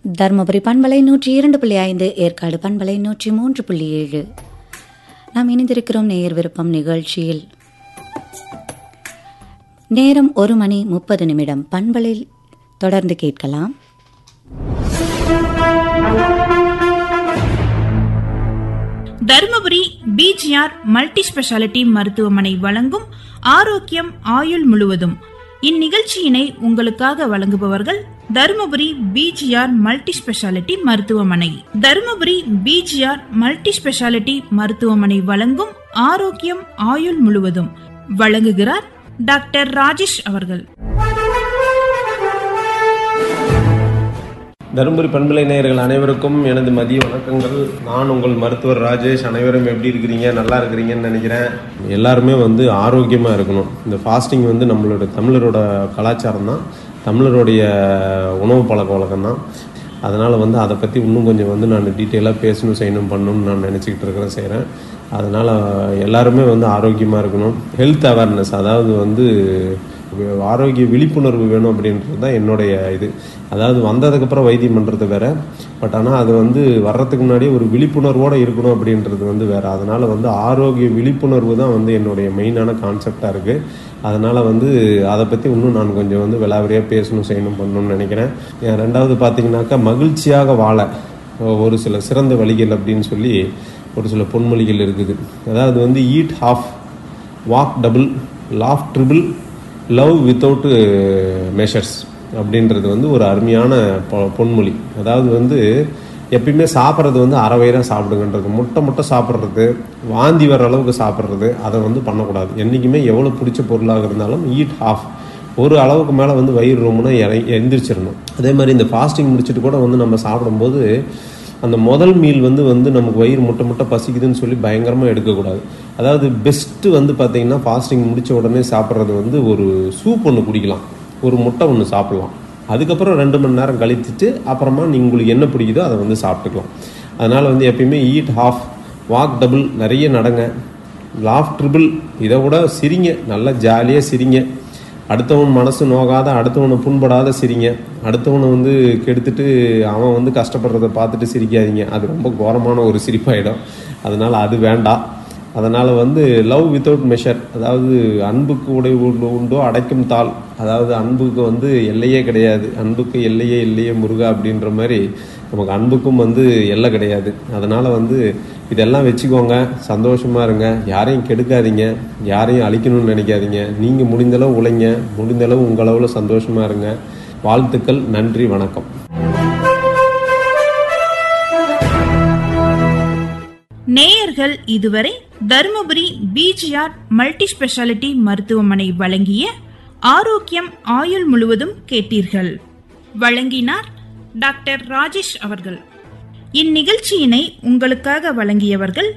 தருமபுரி பண்பலை நூற்றி இரண்டு புள்ளி ஐந்து ஏற்காடு பண்பலை நூற்றி மூன்று புள்ளி ஏழு நாம் இணைந்திருக்கிறோம் நேயர் விருப்பம் நிகழ்ச்சியில் நேரம் ஒரு மணி முப்பது நிமிடம் பண்பலில் தொடர்ந்து கேட்கலாம் தருமபுரி பிஜிஆர் மல்டி ஸ்பெஷாலிட்டி மருத்துவமனை வழங்கும் ஆரோக்கியம் ஆயுள் முழுவதும் இந்நிகழ்ச்சியினை உங்களுக்காக வழங்குபவர்கள் தருமபுரி பிஜிஆர் மல்டி ஸ்பெஷாலிட்டி மருத்துவமனை தருமபுரி பிஜிஆர் மல்டி ஸ்பெஷாலிட்டி மருத்துவமனை வழங்கும் ஆரோக்கியம் ஆயுள் முழுவதும் வழங்குகிறார் டாக்டர் ராஜேஷ் அவர்கள் தருமபுரி பண்பலை நேயர்கள் அனைவருக்கும் எனது மதிய வணக்கங்கள் நான் உங்கள் மருத்துவர் ராஜேஷ் அனைவரும் எப்படி இருக்கிறீங்க நல்லா இருக்கிறீங்கன்னு நினைக்கிறேன் எல்லாருமே வந்து ஆரோக்கியமாக இருக்கணும் இந்த ஃபாஸ்டிங் வந்து நம்மளோட தமிழரோட கலாச்சாரம் தான் தமிழருடைய உணவு பழக்க வழக்கம் தான் அதனால் வந்து அதை பற்றி இன்னும் கொஞ்சம் வந்து நான் டீட்டெயிலாக பேசணும் செய்யணும் பண்ணணும்னு நான் நினச்சிக்கிட்டு இருக்கிறேன் செய்கிறேன் அதனால் எல்லாருமே வந்து ஆரோக்கியமாக இருக்கணும் ஹெல்த் அவேர்னஸ் அதாவது வந்து ஆரோக்கிய விழிப்புணர்வு வேணும் அப்படின்றது தான் என்னுடைய இது அதாவது வந்ததுக்கப்புறம் வைத்தியம் பண்ணுறது வேற பட் ஆனால் அது வந்து வர்றதுக்கு முன்னாடியே ஒரு விழிப்புணர்வோடு இருக்கணும் அப்படின்றது வந்து வேற அதனால் வந்து ஆரோக்கிய விழிப்புணர்வு தான் வந்து என்னுடைய மெயினான கான்செப்டாக இருக்குது அதனால் வந்து அதை பற்றி இன்னும் நான் கொஞ்சம் வந்து விளாவரியாக பேசணும் செய்யணும் பண்ணணும்னு நினைக்கிறேன் ரெண்டாவது பார்த்தீங்கன்னாக்கா மகிழ்ச்சியாக வாழ ஒரு சில சிறந்த வழிகள் அப்படின்னு சொல்லி ஒரு சில பொன்மொழிகள் இருக்குது அதாவது வந்து eat half walk double laugh triple love without measures அப்படின்றது வந்து ஒரு அருமையான பொ- பொன்மொழி அதாவது வந்து எப்பயுமே சாப்பிட்றது வந்து அரை வயிறாக சாப்பிடுங்கன்றது முட்டை முட்டை சாப்பிட்றது வாந்தி வர அளவுக்கு சாப்பிட்றது அதை வந்து பண்ணக்கூடாது என்றைக்குமே எவ்வளோ பிடிச்ச பொருளாக இருந்தாலும் ஈட் ஹாஃப் ஒரு அளவுக்கு மேலே வந்து வயிறு ரொம்பனா எந்திரிச்சிடணும் அதே மாதிரி இந்த ஃபாஸ்டிங் முடிச்சுட்டு கூட வந்து நம்ம சாப்பிடும்போது அந்த முதல் மீல் வந்து வந்து நமக்கு வயிறு முட்டை முட்டை பசிக்குதுன்னு சொல்லி பயங்கரமாக எடுக்கக்கூடாது அதாவது பெஸ்ட்டு வந்து பார்த்தீங்கன்னா ஃபாஸ்டிங் முடிச்ச உடனே சாப்பிட்றது வந்து ஒரு சூப் ஒன்று குடிக்கலாம் ஒரு முட்டை ஒன்று சாப்பிட்லாம் அதுக்கப்புறம் ரெண்டு மணி நேரம் கழித்துட்டு அப்புறமா நீ உங்களுக்கு என்ன பிடிக்குதோ அதை வந்து சாப்பிட்டுக்கலாம் அதனால் வந்து எப்பயுமே ஈட் ஹாஃப் வாக் டபுள் நிறைய நடங்க லாஃப் ட்ரிபிள் இதை விட சிரிங்க நல்லா ஜாலியாக சிரிங்க அடுத்தவன் மனசு நோகாத அடுத்தவனை புண்படாத சிரிங்க அடுத்தவனை வந்து கெடுத்துட்டு அவன் வந்து கஷ்டப்படுறத பார்த்துட்டு சிரிக்காதீங்க அது ரொம்ப கோரமான ஒரு சிரிப்பாயிடும் அதனால் அது வேண்டாம் அதனால் வந்து லவ் வித்தவுட் மெஷர் அதாவது அன்புக்கு உடை உண்டு உண்டோ அடைக்கும் தாள் அதாவது அன்புக்கு வந்து எல்லையே கிடையாது அன்புக்கு எல்லையே இல்லையே முருகா அப்படின்ற மாதிரி நமக்கு அன்புக்கும் வந்து எல்லை கிடையாது அதனால் வந்து இதெல்லாம் வச்சுக்கோங்க சந்தோஷமாக இருங்க யாரையும் கெடுக்காதீங்க யாரையும் அழிக்கணும்னு நினைக்காதீங்க நீங்கள் முடிந்தளவு உழைங்க முடிந்தளவு உங்களவில் சந்தோஷமாக இருங்க வாழ்த்துக்கள் நன்றி வணக்கம் நேயர்கள் இதுவரை தருமபுரி பிஜிஆர் மல்டி ஸ்பெஷாலிட்டி மருத்துவமனை வழங்கிய ஆரோக்கியம் ஆயுள் முழுவதும் கேட்டீர்கள் வழங்கினார் டாக்டர் ராஜேஷ் அவர்கள் இந்நிகழ்ச்சியினை உங்களுக்காக வழங்கியவர்கள்